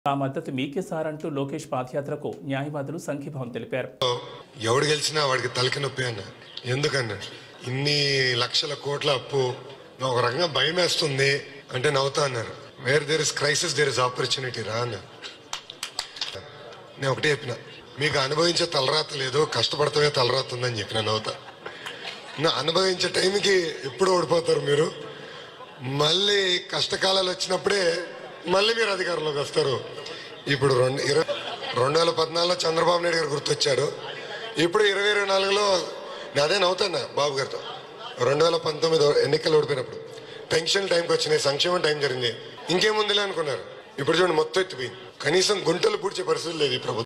ఆ మద్దతు మీకే సార్ అంటూ లోకేష్ పాదయాత్రకు న్యాయవాదులు సంఘీభావం తెలిపారు ఎవడు గెలిచినా వాడికి తలకి నొప్పి అన్న ఎందుకన్నా ఇన్ని లక్షల కోట్ల అప్పు నాకు ఒక రకంగా భయం వేస్తుంది అంటే నవ్వుతా అన్నారు where there is crisis there is opportunity రా అన్నారు నేను ఒకటే చెప్పిన మీకు అనుభవించే తలరాత లేదు కష్టపడతామే తలరాత ఉందని చెప్పిన నవ్వుతా నా అనుభవించే టైంకి ఎప్పుడు ఓడిపోతారు మీరు మళ్ళీ కష్టకాలాలు వచ్చినప్పుడే మళ్ళీ మీరు అధికారంలోకి వస్తారు ఇప్పుడు రెండు ఇరవై రెండు వేల పద్నాలుగులో చంద్రబాబు నాయుడు గారు గుర్తొచ్చారు ఇప్పుడు ఇరవై ఇరవై నాలుగులో నేను అదే నవ్వుతాను బాబు గారితో రెండు వేల పంతొమ్మిది ఎన్నికలు ఓడిపోయినప్పుడు పెన్షన్ టైంకి వచ్చినాయి సంక్షేమం టైం జరిగింది ఇంకేముందిలే అనుకున్నారు ఇప్పుడు చూడండి మొత్తం ఎత్తిపోయింది కనీసం గుంటలు పూడ్చే పరిస్థితి లేదు ఈ ప్రభుత్వం